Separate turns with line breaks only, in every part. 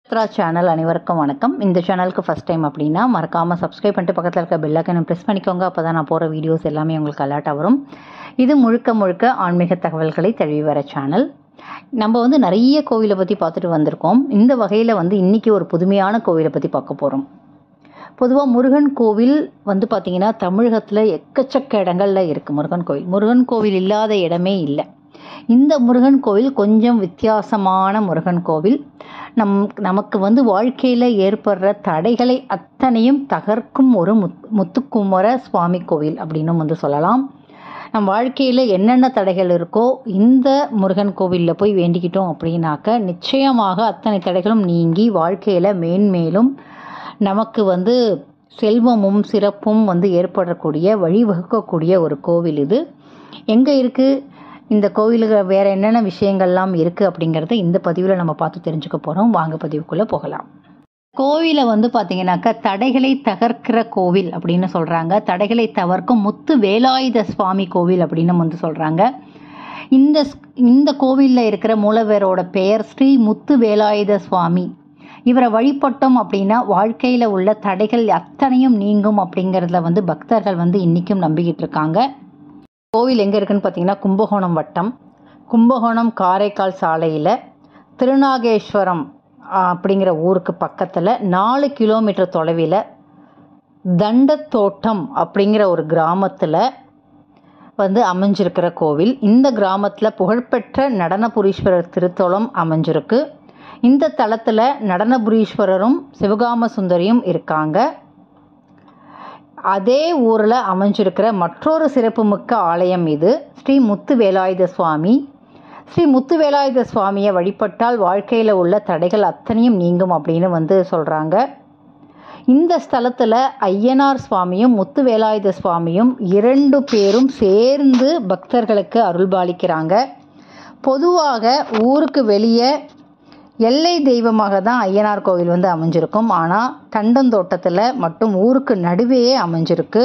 Chitra channel அனைவருக்கும் வணக்கம் இந்த சேனலுக்கு ஃபஸ்ட் டைம் அப்படின்னா மறக்காமல் சப்ஸ்கிரைப் பண்ணிட்டு பக்கத்தில் இருக்க பெல்லைக்கனை ப்ரெஸ் பண்ணிக்கோங்க அப்போ தான் நான் போகிற வீடியோஸ் எல்லாமே உங்களுக்கு அலர்ட்டாக வரும் இது முழுக்க முழுக்க ஆன்மீக தகவல்களை தழுவி வர சேனல் நம்ம வந்து நிறைய கோவிலை பற்றி பார்த்துட்டு வந்திருக்கோம் இந்த வகையில் வந்து இன்றைக்கி ஒரு புதுமையான கோவிலை பற்றி பார்க்க போகிறோம் பொதுவாக முருகன் கோவில் வந்து பார்த்திங்கன்னா தமிழகத்தில் எக்கச்சக்க இடங்களில் இருக்குது முருகன் கோவில் முருகன் கோவில் இல்லாத இடமே இல்லை இந்த முருகன் கோவில் கொஞ்சம் வித்தியாசமான முருகன் கோவில் நம் நமக்கு வந்து வாழ்க்கையில் ஏற்படுற தடைகளை அத்தனையும் தகர்க்கும் ஒரு முத் முத்துக்குமர சுவாமி கோவில் அப்படின்னும் வந்து சொல்லலாம் நம் வாழ்க்கையில் என்னென்ன தடைகள் இருக்கோ இந்த முருகன் கோவிலில் போய் வேண்டிக்கிட்டோம் அப்படின்னாக்க நிச்சயமாக அத்தனை தடைகளும் நீங்கி வாழ்க்கையில் மேன்மேலும் நமக்கு வந்து செல்வமும் சிறப்பும் வந்து ஏற்படக்கூடிய வழிவகுக்கக்கூடிய ஒரு கோவில் இது எங்கே இருக்குது இந்த கோவிலுக்கு வேறு என்னென்ன விஷயங்கள்லாம் இருக்குது அப்படிங்கிறத இந்த பதிவில் நம்ம பார்த்து தெரிஞ்சுக்க போகிறோம் வாங்க பதிவுக்குள்ளே போகலாம் கோவிலை வந்து பார்த்தீங்கன்னாக்கா தடைகளை தகர்க்கிற கோவில் அப்படின்னு சொல்கிறாங்க தடைகளை தவிர்க்கும் முத்து வேலாயுத சுவாமி கோவில் அப்படின்னு வந்து சொல்கிறாங்க இந்த இந்த கோவிலில் இருக்கிற மூலவரோட பெயர் ஸ்ரீ முத்து வேலாயுத சுவாமி இவரை வழிபட்டோம் அப்படின்னா வாழ்க்கையில் உள்ள தடைகள் அத்தனையும் நீங்கும் அப்படிங்கிறதுல வந்து பக்தர்கள் வந்து இன்றைக்கும் நம்பிக்கிட்டு இருக்காங்க கோவில் எங்கே இருக்குன்னு பார்த்தீங்கன்னா கும்பகோணம் வட்டம் கும்பகோணம் காரைக்கால் சாலையில் திருநாகேஸ்வரம் அப்படிங்கிற ஊருக்கு பக்கத்தில் நாலு கிலோமீட்டர் தொலைவில் தண்டத்தோட்டம் அப்படிங்கிற ஒரு கிராமத்தில் வந்து அமைஞ்சிருக்கிற கோவில் இந்த கிராமத்தில் புகழ்பெற்ற நடனபுரீஸ்வரர் திருத்தலம் அமைஞ்சிருக்கு இந்த தளத்தில் நடனபுரீஸ்வரரும் சிவகாம சுந்தரியும் இருக்காங்க அதே ஊரில் அமைஞ்சிருக்கிற மற்றொரு சிறப்புமிக்க ஆலயம் இது ஸ்ரீ முத்து வேலாயுத சுவாமி ஸ்ரீ முத்து வேலாயுத சுவாமியை வழிபட்டால் வாழ்க்கையில் உள்ள தடைகள் அத்தனையும் நீங்கும் அப்படின்னு வந்து சொல்கிறாங்க இந்த ஸ்தலத்தில் ஐயனார் சுவாமியும் முத்து வேலாயுத சுவாமியும் இரண்டு பேரும் சேர்ந்து பக்தர்களுக்கு அருள்பாலிக்கிறாங்க பொதுவாக ஊருக்கு வெளியே எல்லை தெய்வமாக தான் ஐயனார் கோவில் வந்து அமைஞ்சிருக்கும் ஆனால் தண்டந்தோட்டத்தில் மட்டும் ஊருக்கு நடுவேயே அமைஞ்சிருக்கு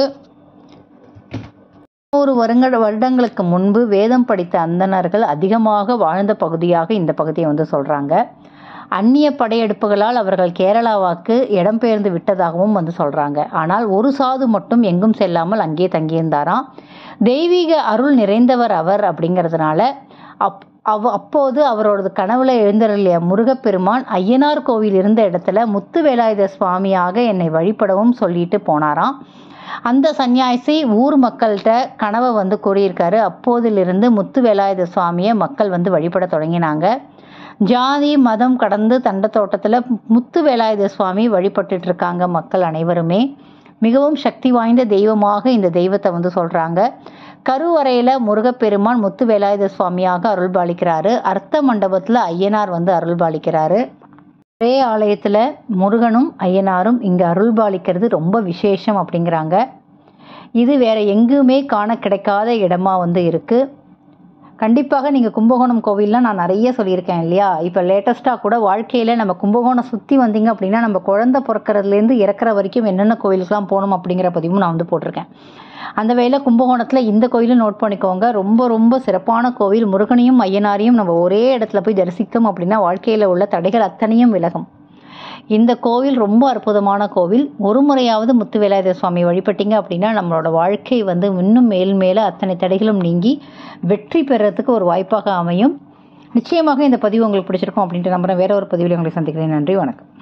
நூறு வருங்க வருடங்களுக்கு முன்பு வேதம் படித்த அந்தணர்கள் அதிகமாக வாழ்ந்த பகுதியாக இந்த பகுதியை வந்து சொல்கிறாங்க அந்நிய படையெடுப்புகளால் அவர்கள் கேரளாவாக்கு இடம்பெயர்ந்து விட்டதாகவும் வந்து சொல்கிறாங்க ஆனால் ஒரு சாது மட்டும் எங்கும் செல்லாமல் அங்கே தங்கியிருந்தாராம் தெய்வீக அருள் நிறைந்தவர் அவர் அப்படிங்கிறதுனால அப் அவ் அப்போது அவரோடது கனவுல எழுந்தருளிய முருகப்பெருமான் ஐயனார் கோவில் இருந்த இடத்துல முத்து வேலாயுத சுவாமியாக என்னை வழிபடவும் சொல்லிட்டு போனாராம் அந்த சன்னியாசி ஊர் மக்கள்கிட்ட கனவை வந்து கூறியிருக்காரு அப்போதிலிருந்து முத்து வேலாயுத சுவாமியை மக்கள் வந்து வழிபட தொடங்கினாங்க ஜாதி மதம் கடந்து தண்டத்தோட்டத்தில் முத்து வேலாயுத சுவாமி வழிபட்டுட்டு இருக்காங்க மக்கள் அனைவருமே மிகவும் சக்தி வாய்ந்த தெய்வமாக இந்த தெய்வத்தை வந்து சொல்கிறாங்க கருவறையில் முருகப்பெருமான் முத்து வேலாயுத சுவாமியாக அருள்பாலிக்கிறாரு அர்த்த மண்டபத்தில் ஐயனார் வந்து அருள்பாலிக்கிறாரு ஒரே ஆலயத்தில் முருகனும் ஐயனாரும் இங்கே அருள்பாலிக்கிறது ரொம்ப விசேஷம் அப்படிங்கிறாங்க இது வேற எங்குமே காண கிடைக்காத இடமா வந்து இருக்குது கண்டிப்பாக நீங்கள் கும்பகோணம் கோவில்லாம் நான் நிறைய சொல்லியிருக்கேன் இல்லையா இப்போ லேட்டஸ்ட்டாக கூட வாழ்க்கையில் நம்ம கும்பகோணம் சுற்றி வந்தீங்க அப்படின்னா நம்ம குழந்தை பிறக்கிறதுலேருந்து இறக்குற வரைக்கும் என்னென்ன கோவிலுக்கெலாம் போகணும் அப்படிங்கிற பதிவும் நான் வந்து போட்டிருக்கேன் அந்த வேலை கும்பகோணத்தில் இந்த கோயிலும் நோட் பண்ணிக்கோங்க ரொம்ப ரொம்ப சிறப்பான கோவில் முருகனையும் ஐயனாரையும் நம்ம ஒரே இடத்துல போய் தரிசித்தோம் அப்படின்னா வாழ்க்கையில் உள்ள தடைகள் அத்தனையும் விலகும் இந்த கோவில் ரொம்ப அற்புதமான கோவில் ஒரு முறையாவது முத்து வேலாயுத சுவாமி வழிபட்டீங்க அப்படின்னா நம்மளோட வாழ்க்கை வந்து இன்னும் மேல் மேலே அத்தனை தடைகளும் நீங்கி வெற்றி பெறத்துக்கு ஒரு வாய்ப்பாக அமையும் நிச்சயமாக இந்த பதிவு உங்களுக்கு பிடிச்சிருக்கும் அப்படின்ட்டு நம்புறேன் வேற ஒரு பதிவில் உங்களை சந்திக்கிறேன் நன்றி வணக்கம்